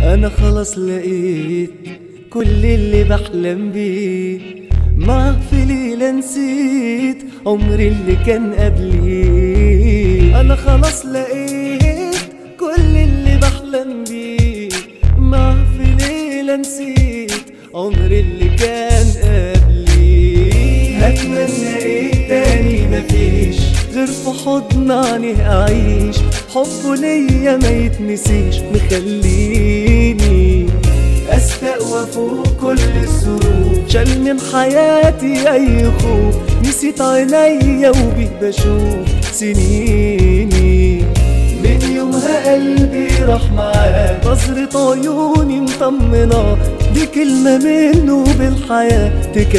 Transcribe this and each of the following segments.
انا خلاص لقيت كل اللي بحلم بيه معك في ليلة نسيت عمري اللي كان قبلي انا خلاص لقيت كل اللي بحلم بيه معك في ليلة نسيت عمري اللي كان قبلي هتمنى ايه تاني مفيش غير في حضن عينيه اعيش حبه ليا ما يتنسيش مخليني استقوى فوق كل الظروف شال من حياتي اي خوف نسيت عينيا وبيه بشوف سنيني من يومها قلبي راح معاه نظرة عيوني مطمنة دي كلمة منه بالحياة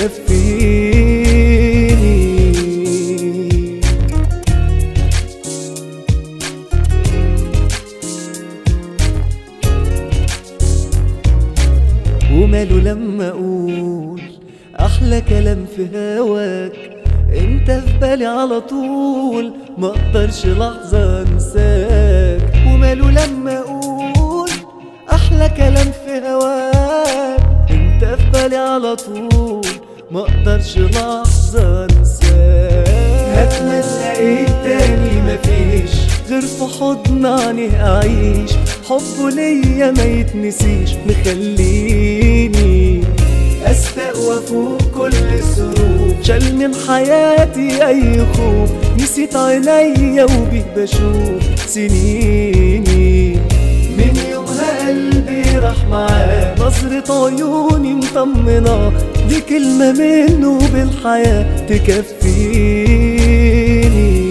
تكفيني وماله لما اقول احلى كلام في هواك انت في بالي على طول ما اقدرش لحظة انساك وماله لما اقول احلى كلام في هواك انت في بالي على طول ما اقدرش لحظة انساك هتمنى ايه تاني مفيش غير في حضن عينيه اعيش حبه ليا ما يتنسيش مخليني استقوى فوق كل الظروف شال من حياتي اي خوف نسيت عينيا وبيه بشوف سنيني من يومها قلبي راح معاه نظرة عيوني مطمنة دي كلمة منه بالحياة تكفيني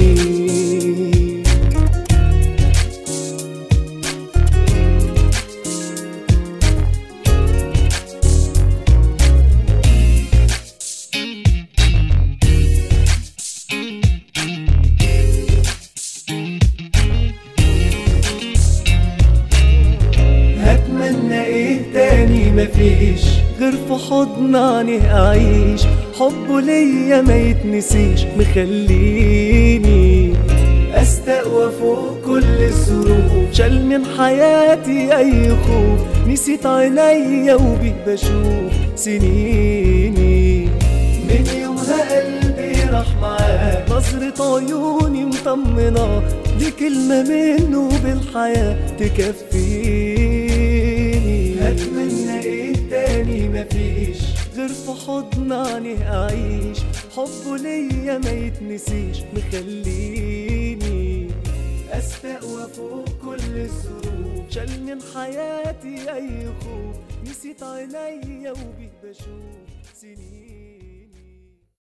هتمنى ايه تاني مفيش غير في حضن عينيه اعيش حبه ليا ما يتنسيش مخليني استقوى فوق كل الظروف شال من حياتي اي خوف نسيت عينيا وبيه بشوف سنيني من يومها قلبي راح معاه نظرة عيوني مطمنة دي كلمة منه بالحياة تكفيني هتمنى ايه تاني مفيش غير في حضن عينيه اعيش حبه ليا ما يتنسيش مخليني استقوى فوق كل الظروف شال من حياتي اي خوف نسيت عينيا وبيه بشوف سنين